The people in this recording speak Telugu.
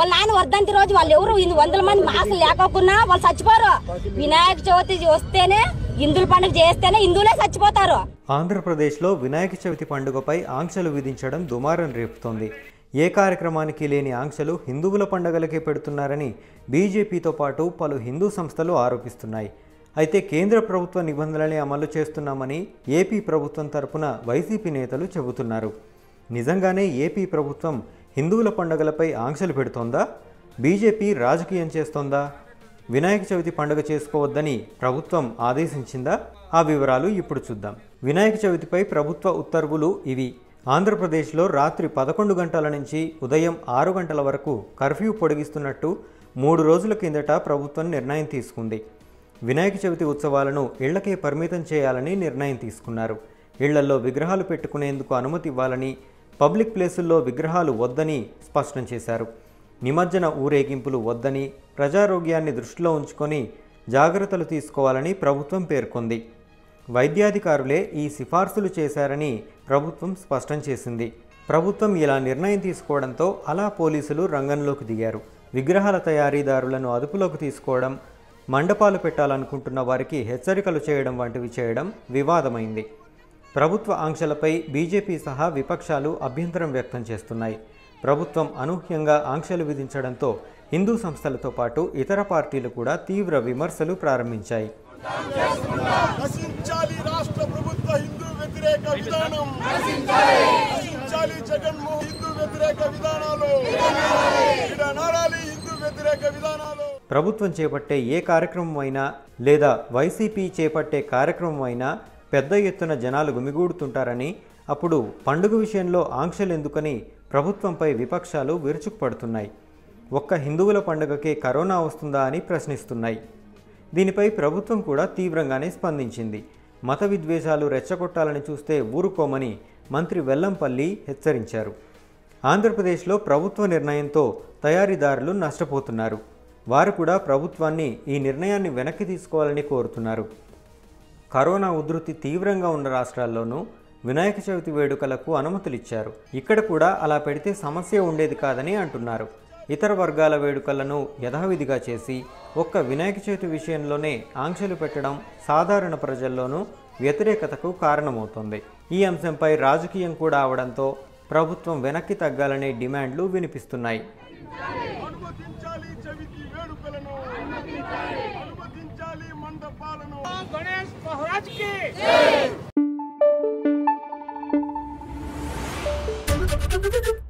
వాళ్ళ నాన్న వర్ధంతి రోజు వాళ్ళు ఎవరు ఇన్ని వందల మంది మాసలు లేకోకున్నా వాళ్ళు చచ్చిపోరు వినాయక చవితి వస్తేనే హిందువుల పండుగ చేస్తేనే హిందువులే చచ్చిపోతారు ఆంధ్రప్రదేశ్లో వినాయక చవితి పండుగపై ఆంక్షలు విధించడం దుమారం రేపుతోంది ఏ కార్యక్రమానికి లేని ఆంక్షలు హిందువుల పండుగలకే పెడుతున్నారని బీజేపీతో పాటు పలు హిందూ సంస్థలు ఆరోపిస్తున్నాయి అయితే కేంద్ర ప్రభుత్వ నిబంధనలే అమలు చేస్తున్నామని ఏపీ ప్రభుత్వం తరపున వైసీపీ నేతలు చెబుతున్నారు నిజంగానే ఏపీ ప్రభుత్వం హిందువుల పండుగలపై ఆంక్షలు పెడుతోందా బీజేపీ రాజకీయం చేస్తోందా వినాయక చవితి పండుగ చేసుకోవద్దని ప్రభుత్వం ఆదేశించిందా ఆ వివరాలు ఇప్పుడు చూద్దాం వినాయక చవితిపై ప్రభుత్వ ఉత్తర్వులు ఇవి ఆంధ్రప్రదేశ్లో రాత్రి పదకొండు గంటల నుంచి ఉదయం ఆరు గంటల వరకు కర్ఫ్యూ పొడిగిస్తున్నట్టు మూడు రోజుల కిందట ప్రభుత్వం నిర్ణయం తీసుకుంది వినాయక చవితి ఉత్సవాలను ఇళ్లకే పరిమితం చేయాలని నిర్ణయం తీసుకున్నారు ఇళ్లలో విగ్రహాలు పెట్టుకునేందుకు అనుమతి ఇవ్వాలని పబ్లిక్ ప్లేసుల్లో విగ్రహాలు వద్దని స్పష్టం చేశారు నిమజ్జన ఊరేగింపులు వద్దని ప్రజారోగ్యాన్ని దృష్టిలో ఉంచుకొని జాగ్రత్తలు తీసుకోవాలని ప్రభుత్వం పేర్కొంది వైద్యాధికారులే ఈ సిఫార్సులు చేశారని ప్రభుత్వం స్పష్టం చేసింది ప్రభుత్వం ఇలా నిర్ణయం తీసుకోవడంతో అలా పోలీసులు రంగంలోకి దిగారు విగ్రహాల తయారీదారులను అదుపులోకి తీసుకోవడం మండపాలు పెట్టాలనుకుంటున్న వారికి హెచ్చరికలు చేయడం వంటివి చేయడం వివాదమైంది ప్రభుత్వ ఆంక్షలపై బీజేపీ సహా విపక్షాలు అభ్యంతరం వ్యక్తం చేస్తున్నాయి ప్రభుత్వం అనూహ్యంగా ఆంక్షలు విధించడంతో హిందూ సంస్థలతో పాటు ఇతర పార్టీలు కూడా తీవ్ర విమర్శలు ప్రారంభించాయి నశించాలి రాష్ట్ర ప్రభుత్వ హిందూ వ్యతిరేక విధానం నశించాలి జగన్మోహన్ హిందూ వ్యతిరేక విధానాలు విడనాడాలి హిందూ వ్యతిరేక విధానాలు ప్రభుత్వం చేపట్టే ఏ కార్యక్రమం అయినా లేదా వైసీపీ చేపట్టే కార్యక్రమం అయినా పెద్ద ఎత్తున జనాలు గుమిగూడుతుంటారని అప్పుడు పండుగ విషయంలో ఆంక్షలు ఎందుకని ప్రభుత్వంపై విపక్షాలు విరుచుకుపడుతున్నాయి ఒక్క హిందువుల పండుగకే కరోనా వస్తుందా అని ప్రశ్నిస్తున్నాయి దీనిపై ప్రభుత్వం కూడా తీవ్రంగానే స్పందించింది మత విద్వేషాలు రెచ్చగొట్టాలని చూస్తే ఊరుకోమని మంత్రి వెల్లంపల్లి హెచ్చరించారు ఆంధ్రప్రదేశ్లో ప్రభుత్వ నిర్ణయంతో తయారీదారులు నష్టపోతున్నారు వారు కూడా ప్రభుత్వాన్ని ఈ నిర్ణయాన్ని వెనక్కి తీసుకోవాలని కోరుతున్నారు కరోనా ఉధృతి తీవ్రంగా ఉన్న రాష్ట్రాల్లోనూ వినాయక చవితి వేడుకలకు అనుమతులిచ్చారు ఇక్కడ కూడా అలా పెడితే సమస్య ఉండేది కాదని అంటున్నారు ఇతర వర్గాల వేడుకలను యథావిధిగా చేసి ఒక్క వినాయక చవితి విషయంలోనే ఆంక్షలు పెట్టడం సాధారణ ప్రజల్లోనూ వ్యతిరేకతకు కారణమవుతోంది ఈ అంశంపై రాజకీయం కూడా అవడంతో ప్రభుత్వం వెనక్కి తగ్గాలనే డిమాండ్లు వినిపిస్తున్నాయి అనుమతించాలి చవితి వేడుకలను అనుమతించాలి మండపాలను గణేష్ మహారాజ్ కి